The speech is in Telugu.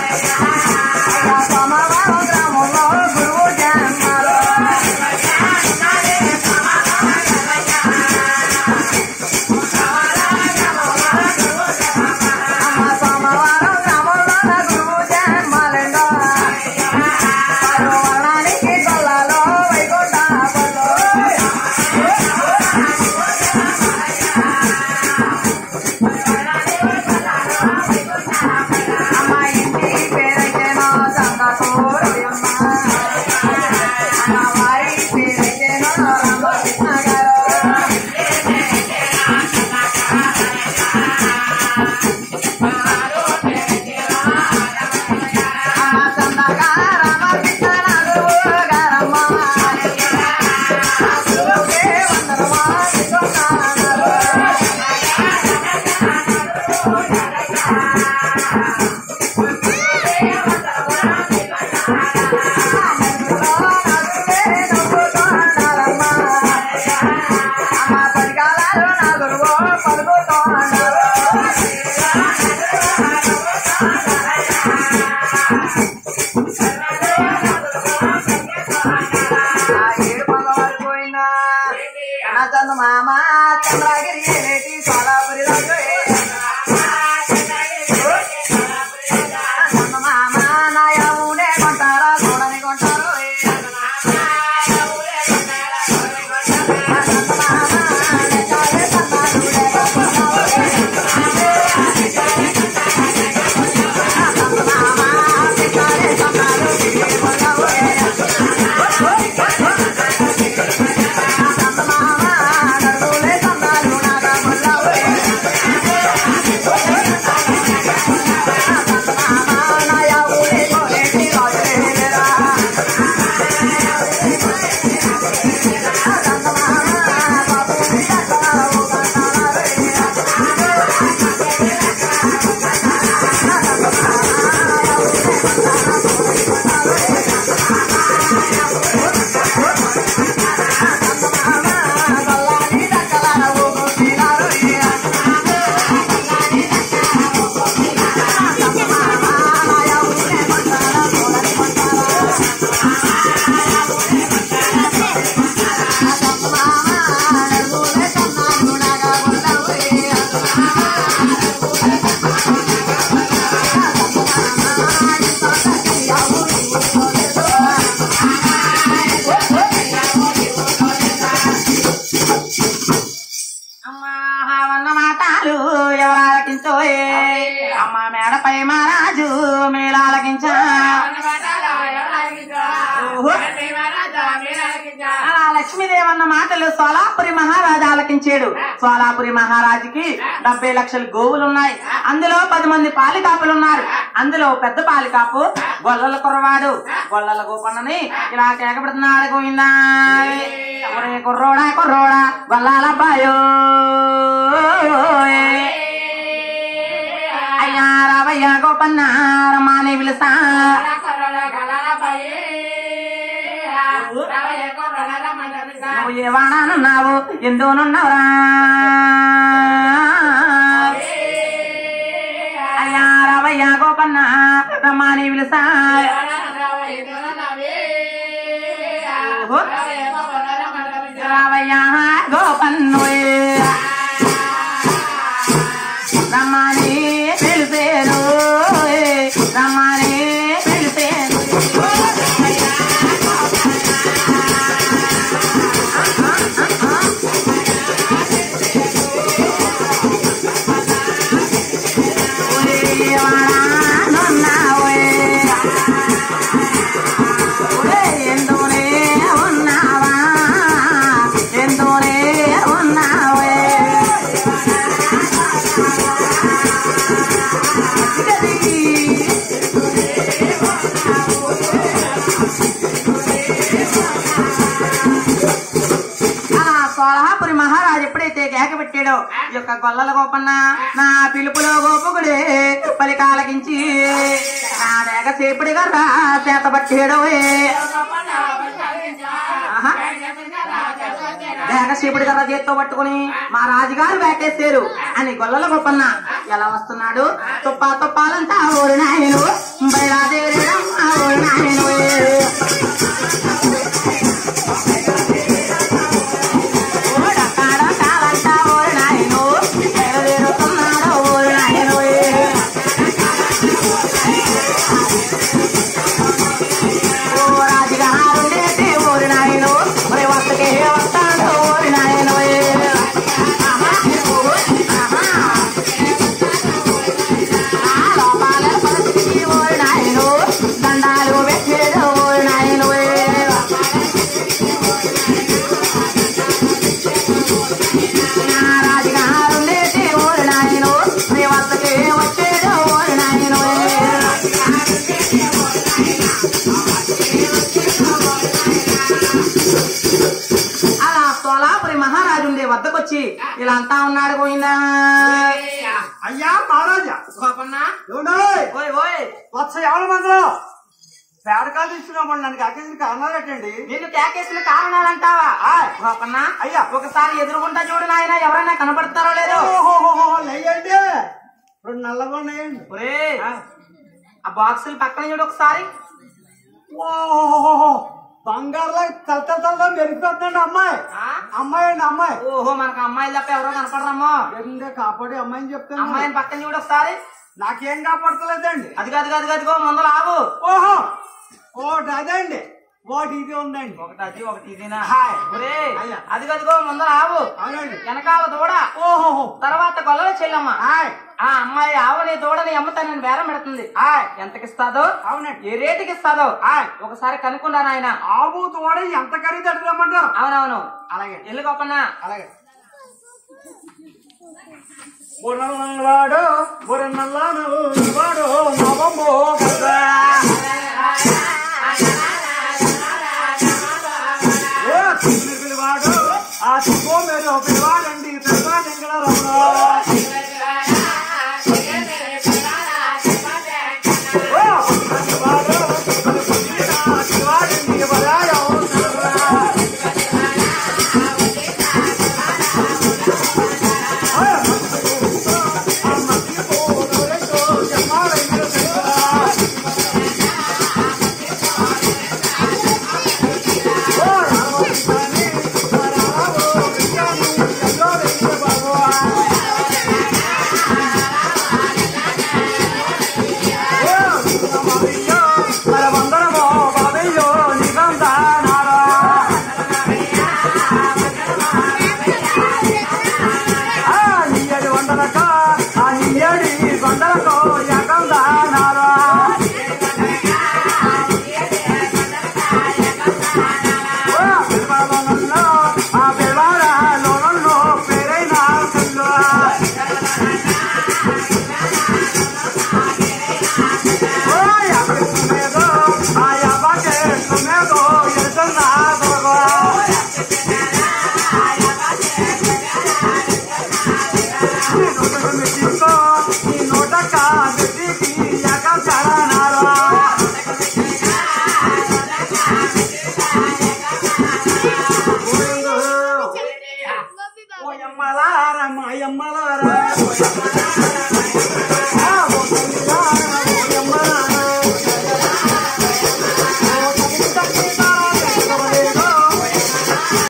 సోమవారం గ్రామంలో గురువు జన్మలో అమ్మ సోమవారం గ్రామంలో గురువు జన్మలెండో పర్వణానికి కొల్లలో వైకుంఠాపలో అమ్మ ఇంటి పేరైతేనో సంతకూరమ్మ అమ్మ వారి పేరైతేనో రామకృష్ణ గారు అమ్మ సంతగా రామకృష్ణ నాగురు గారమ్మ గురువుకే వందనమా విశ్వనాథనారు. అమ్మ పడిగాలాలు నా గురువు పలుకుతూ అన్నారు ఆ ఏడు పగవారు పోయినా నా చందు మామ చంద్రగిరి ఏటి సోలాపురి రాజు చందు మామ నా యమునే కొంటారా చూడని కొంటారు చందు మామ నెక్కాలే చందాలుడే కొంటారు. చందు మామ నెక్కాలే చందాలుడే కొంటారు. అమ్మా వన్న మాటలు ఎవరాలకించోయే అమ్మ మేడపై మహారాజు మేలాలకించా అలా లక్ష్మీదేవన్న మాటలు సోలాపురి మహారాజు ఆలకించాడు సోలాపురి మహారాజుకి డెబ్బై లక్షల గోవులున్నాయి అందులో పది మంది పాలికాపులు ఉన్నారు అందులో పెద్ద పాలికాపు గొల్లల కుర్రవాడు గొల్లల గోపన్నని ఇలా కేకబడుతున్నాడు గోవిందా ఒరే కుర్రోడా కుర్రోడా గొల్లాల అబ్బాయో అయ్యా రావయ్యా గోపన్న రమాని పిలుస్తా నువ్వు ఏ వాడానున్నావు ఎందునున్నావురా అయ్యా రావయ్యా గోపన్న రమాని పిలుస్తా రావయ్యా గోపన్ను రమాని పిలిసేను రమాని పిలిసేను సోలహాపురి మహారాజు ఎప్పుడైతే కేక పెట్టాడో ఈ యొక్క గొల్లల గోపన్న నా పిలుపులో గోపుకుడే పలికాలకించి నా వేగ సేపుడిగా రా చేత పట్టాడు వేగశివుడి గర్ర చేత్తో పట్టుకుని మా రాజుగారు వేటేశారు అని గొల్లల గొప్పన్న ఎలా వస్తున్నాడు తుప్పా తుప్పాలంతా ఊరి నాయను బయట వద్దకొచ్చి ఇలా అంతా ఉన్నాడు పోయిందా అయ్యా మహారాజా గోపన్నా ఏమండోయ్? ఓయ్ ఓయ్ వత్స ఎవరి మందరం పేడకాలు తీసుకున్నామండి నన్ను కాకేసిన కారణాలు ఏంటండి నిన్ను కేకేసిన కారణాలంటావా ఆయ్. గోపన్నా అయ్యా. ఒకసారి ఎదురుగుంటా చూడు నాయన ఎవరైనా కనపడతారో లేదో ఓహోహోహో, లేయండి రెండు నల్లగా ఉన్నాయండి ఒరే ఆ బాక్సులు పక్కన చూడు ఒకసారి ఓహోహోహో, బంగారులా తల తల తల మెరిగిపోతుందండి అమ్మాయి ఆ? అమ్మాయి అండి అమ్మాయి ఓహో మనకు అమ్మాయి తప్ప ఎవరో కనపడరమ్మో ఏంటంటే కాపాడి అమ్మాయిని చెప్తాను అమ్మాయిని పక్కన చూడు ఒకసారి నాకేం కాపాడతలేదండి అది కాదు కాదు కాదుగో ముందర ఆవు ఓహో ఒకటి అదండి ఒకటి ఇది ఉందండి ఒకటి అది ఒకటి ఇదినా హాయ్. ఒరే అయ్యా. అది కదుగో ముందర ఆవు అవునండి వెనకాల దూడ ఓహోహో తర్వాత గొల్లల చెల్లమ్మ హాయ్ ఆ అమ్మాయి ఆవుని దూడని అమ్ముతానని బేరం పెడుతుంది హాయ్ ఎంతకిస్తాదో అవునండి ఏ రేటుకి ఇస్తాదో హాయ్ ఒకసారి కనుక్కుంటా నాయన ఆవు తోడ ఎంత ఖరీదు అడుగుదామంటారు అవునవును అలాగే ఎల్లు గొప్పన్నా అలాగే బుర్రనల్లవాడు బుర్రనల్లవాడు నవమో కదా ఓ చిన్న పిల్లవాడు ఆ చిక్కో మీరు పిల్లవాడండి పిల్లవాడు వెంకట రమణ ఓ పిల్లవాడు మరి పుట్టిన పిల్లవాడండి వరాయ వందనమో బాబయ్యో నిబంధనారా ఆ నియ్యడి వందలక ఆ నియ్యడి వందలకో యకం దానారా ఓ పిల్వాలోనల్లో ఆ పిల్వాలోనల్లో పేరైన పిల్ల ఓ యాభై సుమేదో ఆ యాభై సుమేదో ఎదున్నా దొరకో మెట్టికో నీ నోటక మెట్టికి యాక చరణారా ఓయమ్మలారా మాయమ్మలారా